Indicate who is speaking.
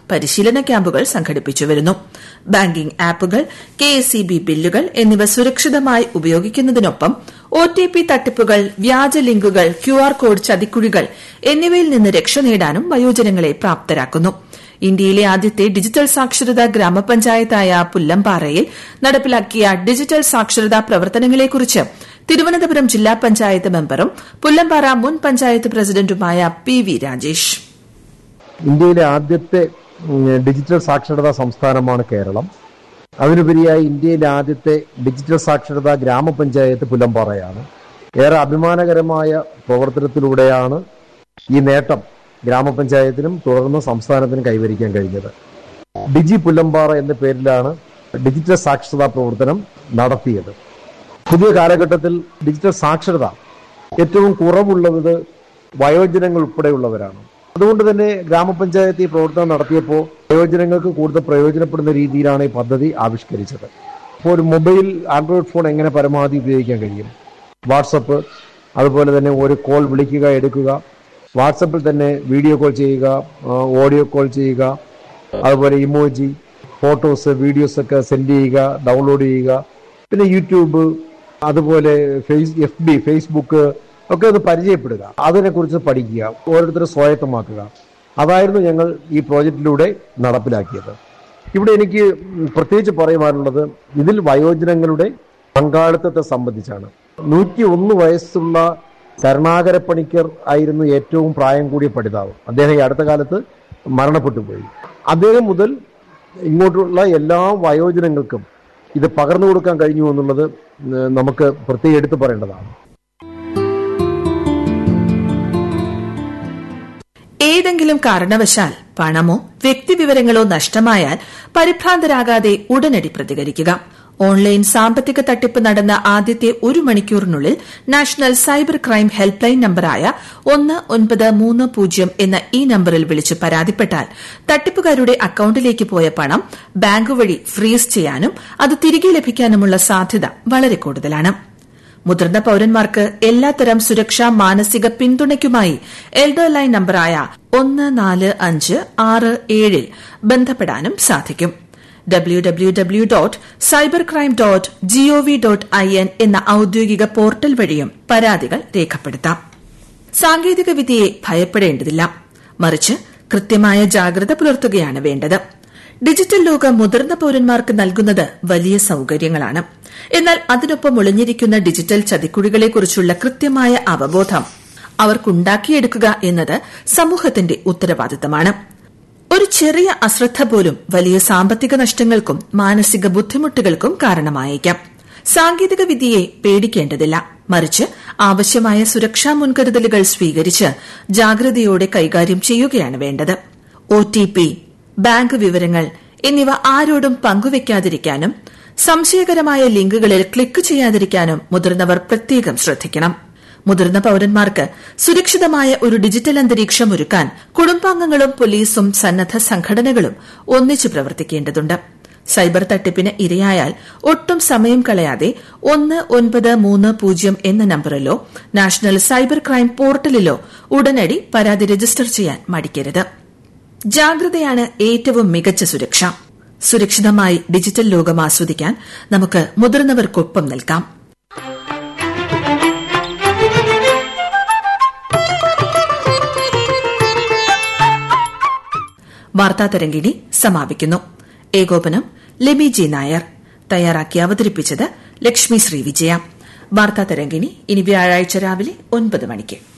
Speaker 1: പരിശീലന ക്യാമ്പുകൾ സംഘടിപ്പിച്ചുവരുന്നു ബാങ്കിംഗ് ആപ്പുകൾ കെഎസ്ഇബി ബില്ലുകൾ എന്നിവ സുരക്ഷിതമായി ഉപയോഗിക്കുന്നതിനൊപ്പം ഒടിപി തട്ടിപ്പുകൾ വ്യാജ ലിങ്കുകൾ ക്യുആർ കോഡ് ചതിക്കുഴികൾ എന്നിവയിൽ നിന്ന് രക്ഷ നേടാനും വയോജനങ്ങളെ പ്രാപ്തരാക്കുന്നു ഇന്ത്യയിലെ ആദ്യത്തെ ഡിജിറ്റൽ സാക്ഷരതാ ഗ്രാമപഞ്ചായത്തായ പുല്ലമ്പാറയിൽ നടപ്പിലാക്കിയ ഡിജിറ്റൽ സാക്ഷരതാ പ്രവർത്തനങ്ങളെക്കുറിച്ച് തിരുവനന്തപുരം ജില്ലാ പഞ്ചായത്ത് മെമ്പറും പുല്ലമ്പാറ മുൻ പഞ്ചായത്ത് പ്രസിഡന്റുമായ പി വി രാജേഷ്
Speaker 2: ഇന്ത്യയിലെ ആദ്യത്തെ ഡിജിറ്റൽ സാക്ഷരതാ സംസ്ഥാനമാണ് കേരളം അതിനുപരിയായി ഇന്ത്യയിലെ ആദ്യത്തെ ഡിജിറ്റൽ സാക്ഷരതാ ഗ്രാമപഞ്ചായത്ത് പുല്ലമ്പാറയാണ് ഏറെ അഭിമാനകരമായ പ്രവർത്തനത്തിലൂടെയാണ് ഈ നേട്ടം ഗ്രാമപഞ്ചായത്തിനും തുടർന്ന് സംസ്ഥാനത്തിനും കൈവരിക്കാൻ കഴിഞ്ഞത് ഡിജി പുല്ലമ്പാറ എന്ന പേരിലാണ് ഡിജിറ്റൽ സാക്ഷരതാ പ്രവർത്തനം നടത്തിയത് പുതിയ കാലഘട്ടത്തിൽ ഡിജിറ്റൽ സാക്ഷരത ഏറ്റവും കുറവുള്ളത് വയോജനങ്ങൾ ഉൾപ്പെടെയുള്ളവരാണ് അതുകൊണ്ട് തന്നെ ഗ്രാമപഞ്ചായത്ത് ഈ പ്രവർത്തനം നടത്തിയപ്പോൾ വയോജനങ്ങൾക്ക് കൂടുതൽ പ്രയോജനപ്പെടുന്ന രീതിയിലാണ് ഈ പദ്ധതി ആവിഷ്കരിച്ചത് അപ്പോൾ ഒരു മൊബൈൽ ആൻഡ്രോയിഡ് ഫോൺ എങ്ങനെ പരമാവധി ഉപയോഗിക്കാൻ കഴിയും വാട്സപ്പ് അതുപോലെ തന്നെ ഒരു കോൾ വിളിക്കുക എടുക്കുക വാട്സപ്പിൽ തന്നെ വീഡിയോ കോൾ ചെയ്യുക ഓഡിയോ കോൾ ചെയ്യുക അതുപോലെ ഇമോജി ഫോട്ടോസ് വീഡിയോസ് ഒക്കെ സെൻഡ് ചെയ്യുക ഡൗൺലോഡ് ചെയ്യുക പിന്നെ യൂട്യൂബ് അതുപോലെ ഫേസ് എഫ് ബി ഫേസ്ബുക്ക് ഒക്കെ ഒന്ന് പരിചയപ്പെടുക അതിനെക്കുറിച്ച് പഠിക്കുക ഓരോരുത്തരും സ്വായത്തമാക്കുക അതായിരുന്നു ഞങ്ങൾ ഈ പ്രോജക്റ്റിലൂടെ നടപ്പിലാക്കിയത് ഇവിടെ എനിക്ക് പ്രത്യേകിച്ച് പറയുവാനുള്ളത് ഇതിൽ വയോജനങ്ങളുടെ പങ്കാളിത്തത്തെ സംബന്ധിച്ചാണ് നൂറ്റി ഒന്ന് വയസ്സുള്ള കരുണാകര പണിക്കർ ആയിരുന്നു ഏറ്റവും പ്രായം കൂടിയ പഠിതാവ് അദ്ദേഹം ഈ അടുത്ത കാലത്ത് മരണപ്പെട്ടു പോയി അദ്ദേഹം മുതൽ ഇങ്ങോട്ടുള്ള എല്ലാ വയോജനങ്ങൾക്കും ഇത് പകർന്നു കൊടുക്കാൻ കഴിഞ്ഞു എന്നുള്ളത് നമുക്ക് പ്രത്യേകം എടുത്തു പറയേണ്ടതാണ്
Speaker 1: ഏതെങ്കിലും കാരണവശാൽ പണമോ വ്യക്തിവിവരങ്ങളോ നഷ്ടമായാൽ പരിഭ്രാന്തരാകാതെ ഉടനടി പ്രതികരിക്കുക ഓൺലൈൻ സാമ്പത്തിക തട്ടിപ്പ് നടന്ന ആദ്യത്തെ ഒരു മണിക്കൂറിനുള്ളിൽ national cyber crime helpline നമ്പറായ ഒന്ന് ഒൻപത് മൂന്ന് പൂജ്യം എന്ന ഈ നമ്പറിൽ വിളിച്ച് പരാതിപ്പെട്ടാൽ തട്ടിപ്പുകാരുടെ അക്കൌണ്ടിലേക്ക് പോയ പണം ബാങ്ക് വഴി ഫ്രീസ് ചെയ്യാനും അത് തിരികെ ലഭിക്കാനുമുള്ള സാധ്യത വളരെ കൂടുതലാണ് മുതിർന്ന പൌരന്മാർക്ക് എല്ലാത്തരം സുരക്ഷാ മാനസിക പിന്തുണയ്ക്കുമായി എൽഡർ ലൈൻ നമ്പറായ ഒന്ന് നാല് അഞ്ച് ആറ് ഏഴിൽ ബന്ധപ്പെടാനും സാധിക്കും W W W dot cyber crime dot G O V dot I N എന്ന ഔദ്യോഗിക പോർട്ടൽ വഴിയും പരാതികൾ രേഖപ്പെടുത്താം സാങ്കേതിക വിദ്യയെ ഭയപ്പെടേണ്ടതില്ല മറിച്ച് കൃത്യമായ ജാഗ്രത പുലർത്തുകയാണ് വേണ്ടത് ഡിജിറ്റൽ ലോകം മുതിർന്ന പൌരന്മാർക്ക് നൽകുന്നത് വലിയ സൌകര്യങ്ങളാണ് എന്നാൽ അതിനൊപ്പം ഒളിഞ്ഞിരിക്കുന്ന ഡിജിറ്റൽ ചതിക്കുഴികളെക്കുറിച്ചുള്ള കൃത്യമായ അവബോധം അവർക്കുണ്ടാക്കിയെടുക്കുക എന്നത് സമൂഹത്തിന്റെ ഉത്തരവാദിത്തമാണ് ഒരു ചെറിയ അശ്രദ്ധ പോലും വലിയ സാമ്പത്തിക നഷ്ടങ്ങൾക്കും മാനസിക ബുദ്ധിമുട്ടുകൾക്കും കാരണമായേക്കാം സാങ്കേതിക വിദ്യയെ പേടിക്കേണ്ടതില്ല മറിച്ച് ആവശ്യമായ സുരക്ഷാ മുൻകരുതലുകൾ സ്വീകരിച്ച് ജാഗ്രതയോടെ കൈകാര്യം ചെയ്യുകയാണ് വേണ്ടത് ഒടിപി ബാങ്ക് വിവരങ്ങൾ എന്നിവ ആരോടും പങ്കുവയ്ക്കാതിരിക്കാനും സംശയകരമായ ലിങ്കുകളിൽ ക്ലിക്ക് ചെയ്യാതിരിക്കാനും മുതിർന്നവർ പ്രത്യേകം ശ്രദ്ധിക്കണം മുതിർന്ന പൌരന്മാർക്ക് സുരക്ഷിതമായ ഒരു ഡിജിറ്റൽ അന്തരീക്ഷം ഒരുക്കാൻ കുടുംബാംഗങ്ങളും പോലീസും സന്നദ്ധ സംഘടനകളും ഒന്നിച്ചു പ്രവർത്തിക്കേണ്ടതുണ്ട് സൈബർ തട്ടിപ്പിന് ഇരയായാൽ ഒട്ടും സമയം കളയാതെ ഒന്ന് ഒൻപത് മൂന്ന് പൂജ്യം എന്ന നമ്പറിലോ നാഷണൽ സൈബർ ക്രൈം പോർട്ടലിലോ ഉടനടി പരാതി രജിസ്റ്റർ ചെയ്യാൻ മടിക്കരുത് ജാഗ്രതയാണ് ഏറ്റവും മികച്ച സുരക്ഷ സുരക്ഷിതമായി ഡിജിറ്റൽ ലോകം ആസ്വദിക്കാൻ നമുക്ക് മുതിർന്നവർക്കൊപ്പം നിൽക്കാം വാർത്താ തരംഗിണി സമാപിക്കുന്നു ഏകോപനം ലെബി ജി നായർ തയ്യാറാക്കി അവതരിപ്പിച്ചത് ലക്ഷ്മി ശ്രീ വിജയ വാർത്താ തരംഗിണി ഇനി വ്യാഴാഴ്ച രാവിലെ ഒൻപത് മണിക്ക്